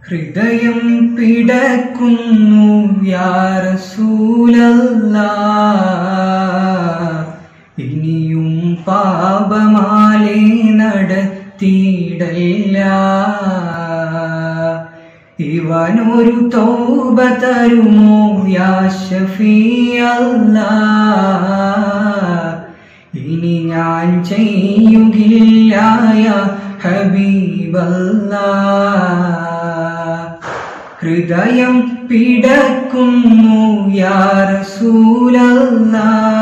ഹൃദയം പിടക്കുന്നു യാറസൂലല്ല ഇനിയും പാപമാലേ നടത്തിയിടല്ല ഇവനൊരു തൗബ തരുമോ യാ ഷഫീഅല്ല ഇനി ഞാൻ ചെയ്യുകില്ല യാ ഹബീബല്ല ഹൃദയം പിടക്കുന്നു യാ റസൂലല്ല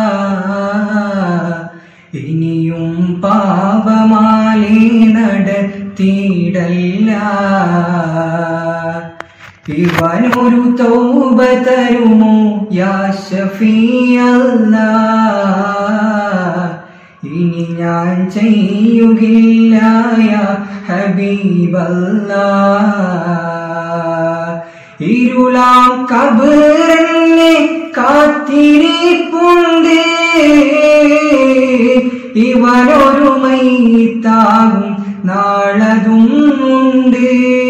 ഇനിയും പാപമാലേ നടത്തിയിടല്ല ഇവനൊരു തൗബ തരുമോ യാ ഷഫീഅല്ല ഇനി ഞാൻ ചെയ്യുകില്ല യാ ഹബീബല്ല ഇരുളാം കബറിനെ കാത്തിരിപ്പുണ്ട് ഇവനൊരു മൈത്താകും നാളതും ഉണ്ട്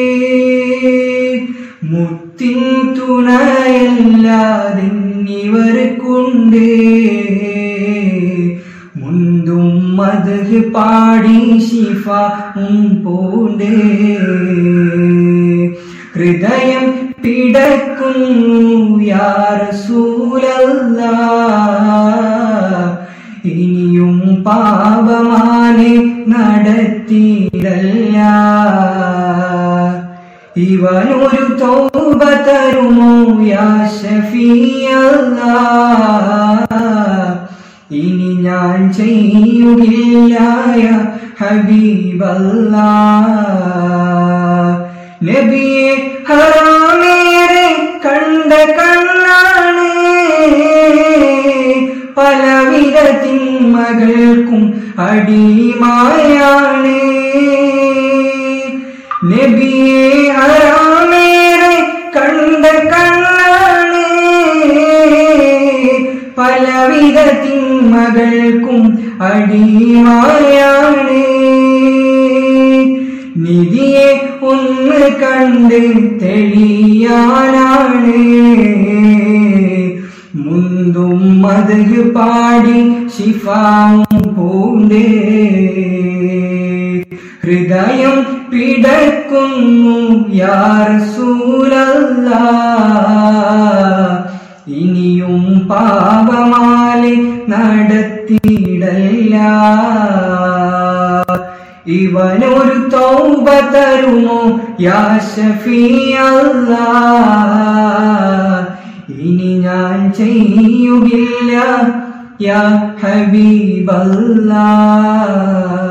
മുത്തിൻ തുണയല്ലാതെ ഇവർക്കുണ്ട് മുന്തും മത് പാടി ശിഫ പൂണ്ട് ഹൃദയം പിടക്കുന്നു യാറസൂലല്ല ഇനിയും പാപമാനെ നടത്തിയിടല്ല ഇവനൊരു തോപ തരുമോ യാ ഷഫീഅല്ല ഇനി ഞാൻ ചെയ്യുകില്ല യാ ഹബീബല്ല നബിയെ ഹറാമേറെ കണ്ട കണ്ണാണ് പലവിധ തിന്മകൾക്കും അടിമായാണ് നബിയെ ഹറാമേറെ കണ്ട കണ്ണാണ് പലവിധ തിന്മകൾക്കും അടിമായാണ് നിധിയെ ഒന്ന് കണ്ട് തെളിയാനാണ് മുന്തും മത് പാടി ശിഫാവും പൂണ്ടേ ഹൃദയം പിടക്കുന്നു യാറസൂലല്ല ഇനിയും പാപമാലെ നടത്തിയിടല്ല ഇവനൊരു തൗബ തരുമോ യാ ഷഫീഅല്ല ഇനി ഞാൻ ചെയ്യുകില്ല യാ ഹബീബല്ലാ